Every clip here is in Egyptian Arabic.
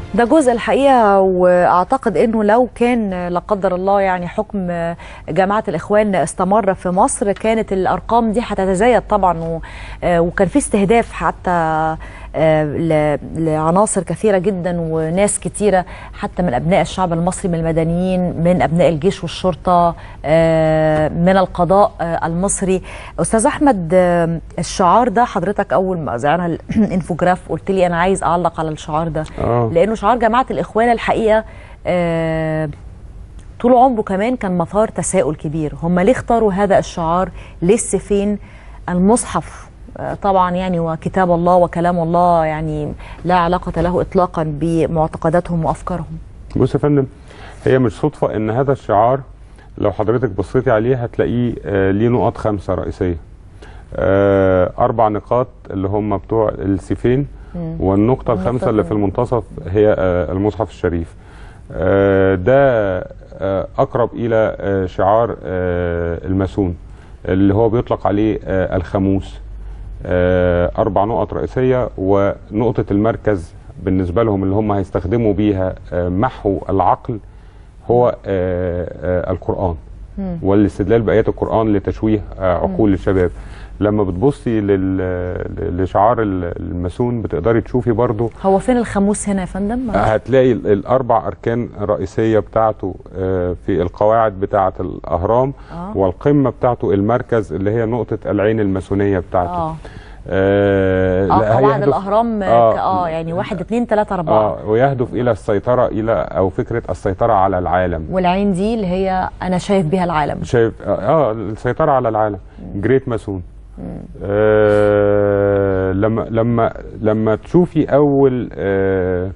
ده جزء الحقيقه واعتقد انه لو كان لا قدر الله يعني حكم جماعه الاخوان استمر في مصر كانت الارقام دي هتتزايد طبعا و- وكان في استهداف حتى ل- لعناصر كثيره جدا وناس كثيره حتى من ابناء الشعب المصري من المدنيين من ابناء الجيش والشرطه من القضاء المصري استاذ احمد الشعار ده حضرتك اول ما زعنا الانفوجراف قلت لي انا عايز اعلق على الشعار ده آه. لانه شعار جماعه الاخوان الحقيقه آه، طول عمره كمان كان مثار تساؤل كبير هم ليه اختاروا هذا الشعار ليه السيفين المصحف آه، طبعا يعني وكتاب الله وكلام الله يعني لا علاقة له إطلاقا بمعتقداتهم وأفكارهم بص يا فندم هي مش صدفة ان هذا الشعار لو حضرتك بصيتي عليه هتلاقيه آه، ليه نقط خمسة رئيسية آه، أربع نقاط اللي هم بتوع السيفين والنقطة الخامسة اللي في المنتصف هي آه، المصحف الشريف آه، ده آه، أقرب إلى آه، شعار آه، الماسون اللي هو بيطلق عليه آه، الخاموس آه، أربع نقط رئيسية ونقطة المركز بالنسبة لهم اللي هم هيستخدموا بيها آه، محو العقل هو آه، آه، القرآن والاستدلال بآيات القرآن لتشويه آه، عقول الشباب لما بتبصي لل- لشعار ال- الماسون بتقدري تشوفي برضو هو فين الخاموس هنا يا فندم؟ هتلاقي ال- الاربع اركان الرئيسيه بتاعته آه، في القواعد بتاعه الاهرام آه. والقمه بتاعته المركز اللي هي نقطه العين الماسونيه بتاعته اه آه اه لا، قواعد هيهدف- الأهرام آه. اه, آه يعني واحد اتنين تلاتة أربعة اه ويهدف الى السيطره الى او فكره السيطره على العالم والعين دي اللي هي أنا شايف بيها العالم شايف اه السيطره على العالم جريت ماسون آه لما لما لما تشوفي اول آه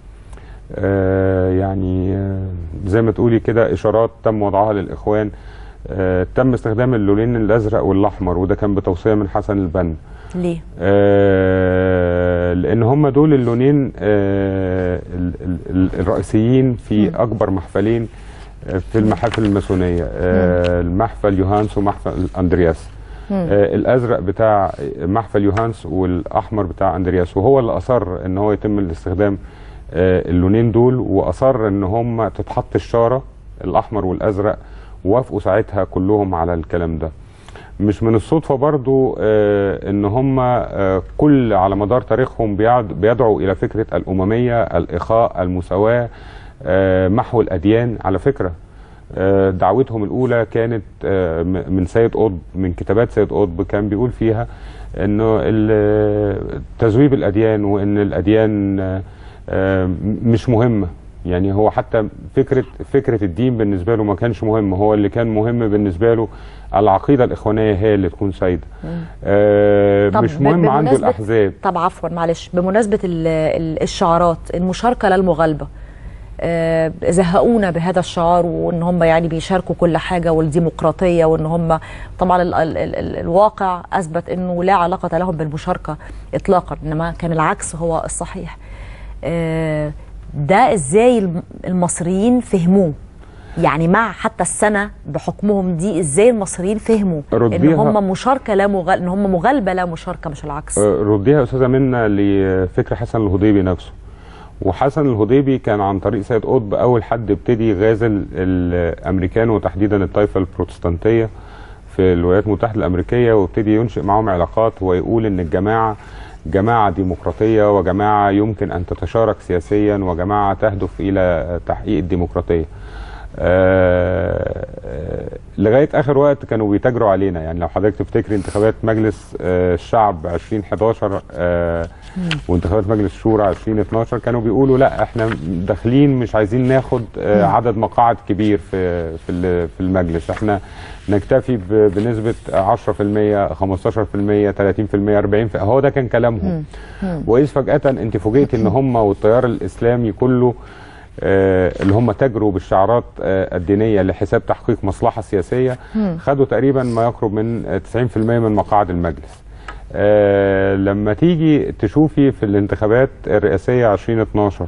آه يعني آه زي ما تقولي كده اشارات تم وضعها للاخوان آه تم استخدام اللونين الازرق والاحمر وده كان بتوصيه من حسن البنا ليه؟ آه، لان هم دول اللونين آه، ال- ال- ال- الرئيسيين في اكبر محفلين آه، في المحافل الماسونيه آه، المحفل يوهانس ومحفل اندرياس آه، الازرق بتاع محفل يوهانس والاحمر بتاع اندرياس وهو اللي اصر ان هو يتم الاستخدام آه، اللونين دول واصر ان هم تتحط الشاره الاحمر والازرق وافقوا ساعتها كلهم على الكلام ده مش من الصدفة برضو آه ان هم آه كل على مدار تاريخهم بيعد- بيدعوا الى فكرة الاممية الاخاء المساواة آه محو الاديان على فكرة آه دعوتهم الاولى كانت آه م- من سيد قطب من كتابات سيد قطب كان بيقول فيها انه ال- تذويب الاديان وان الاديان آه آه مش مهمة يعني هو حتى فكرة فكرة الدين بالنسبة له ما كانش مهم هو اللي كان مهم بالنسبة له العقيدة الإخوانية هي اللي تكون سيدة آه طب مش ب- مهم عنده بمناسبة- الأحزاب طب عفوا معلش بمناسبة ال- ال- الشعارات المشاركة لا المغالبة آه، زهقونا بهذا الشعار وان هم يعني بيشاركوا كل حاجه والديمقراطيه وان هم طبعا ال ال ال ال الواقع اثبت انه لا علاقه لهم بالمشاركه اطلاقا انما كان العكس هو الصحيح. آه، ده ازاي الم- المصريين فهموه؟ يعني مع حتى السنه بحكمهم دي ازاي المصريين فهموا ان رديها- هم مشاركه لا مغال... ان هم مغالبه لا مشاركه مش العكس. آه رديها يا أستاذة منا لفكر حسن الهضيبي نفسه وحسن الهضيبي كان عن طريق سيد قطب أول حد ابتدي يغازل الأمريكان وتحديدا الطائفة البروتستانتية في الولايات المتحدة الأمريكية وابتدي ينشئ معاهم علاقات ويقول إن الجماعة جماعة ديمقراطية وجماعة يمكن أن تتشارك سياسيا وجماعة تهدف إلى تحقيق الديمقراطية آه، آه، لغايه اخر وقت كانوا بيتاجروا علينا يعني لو حضرتك تفتكري انتخابات مجلس آه، الشعب 2011 آه، وانتخابات مجلس الشورى 2012 كانوا بيقولوا لا احنا داخلين مش عايزين ناخد آه، عدد مقاعد كبير في في ال- في المجلس احنا نكتفي ب- بنسبه 10% 15% 30% 40% هو ده كان كلامهم واذ فجاه انت فوجئت ان هم والتيار الاسلامي كله آه، اللي هم تاجروا بالشعارات آه، الدينيه لحساب تحقيق مصلحه سياسيه خدوا تقريبا ما يقرب من آه، 90% من مقاعد المجلس. آه، لما تيجي تشوفي في الانتخابات الرئاسيه 2012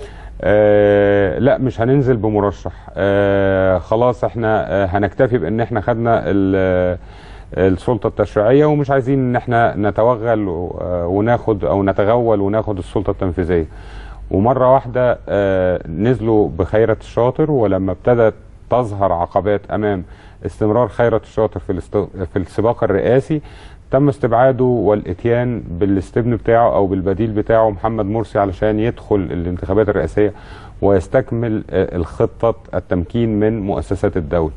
آه لا مش هننزل بمرشح آه خلاص احنا آه هنكتفي بان احنا خدنا ال- السلطه التشريعيه ومش عايزين ان احنا نتوغل و- آه، وناخد او نتغول وناخد السلطه التنفيذيه ومره واحده آه، نزلوا بخيرة الشاطر ولما ابتدت تظهر عقبات امام استمرار خيرة الشاطر في الاست- في السباق الرئاسي تم استبعاده والاتيان بالاستبن بتاعه او بالبديل بتاعه محمد مرسي علشان يدخل الانتخابات الرئاسيه ويستكمل آه، الخطه التمكين من مؤسسات الدوله.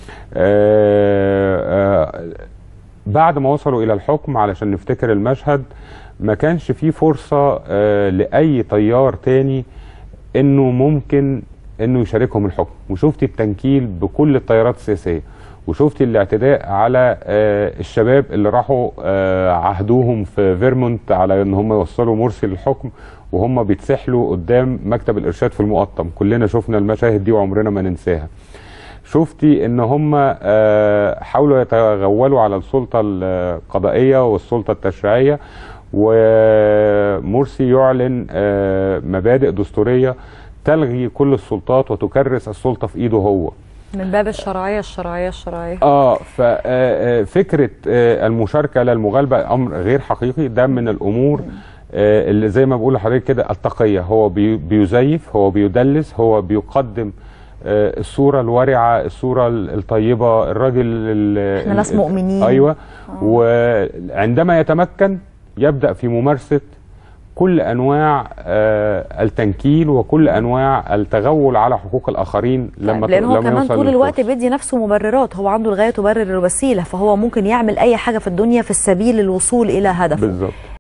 آه، آه، بعد ما وصلوا الى الحكم علشان نفتكر المشهد ما كانش فيه فرصه آه، لاي تيار تاني انه ممكن انه يشاركهم الحكم وشفتي التنكيل بكل التيارات السياسيه وشفتي الاعتداء على آه، الشباب اللي راحوا آه، عهدوهم في فيرمونت على ان هم يوصلوا مرسي للحكم وهم بيتسحلوا قدام مكتب الارشاد في المقطم كلنا شفنا المشاهد دي وعمرنا ما ننساها شفتي ان هم آه، حاولوا يتغولوا على السلطه القضائيه والسلطه التشريعيه ومرسي يعلن آه، مبادئ دستوريه تلغي كل السلطات وتكرس السلطه في ايده هو من باب الشرعيه الشرعيه الشرعيه اه ففكره المشاركه لا المغالبه امر غير حقيقي ده من الامور آه، اللي زي ما بقول لحضرتك كده التقيه هو بي- بيزيف هو بيدلس هو بيقدم آه، الصوره الورعه الصوره ال- الطيبه الراجل ال- إحنا ناس ال- مؤمنين. ايوه وعندما يتمكن يبدا في ممارسه كل انواع آه، التنكيل وكل انواع التغول على حقوق الاخرين لما لان هو لما كمان يوصل طول الوقت للفرصة. بيدي نفسه مبررات هو عنده الغايه تبرر الوسيله فهو ممكن يعمل اي حاجه في الدنيا في السبيل للوصول الى هدفه بالظبط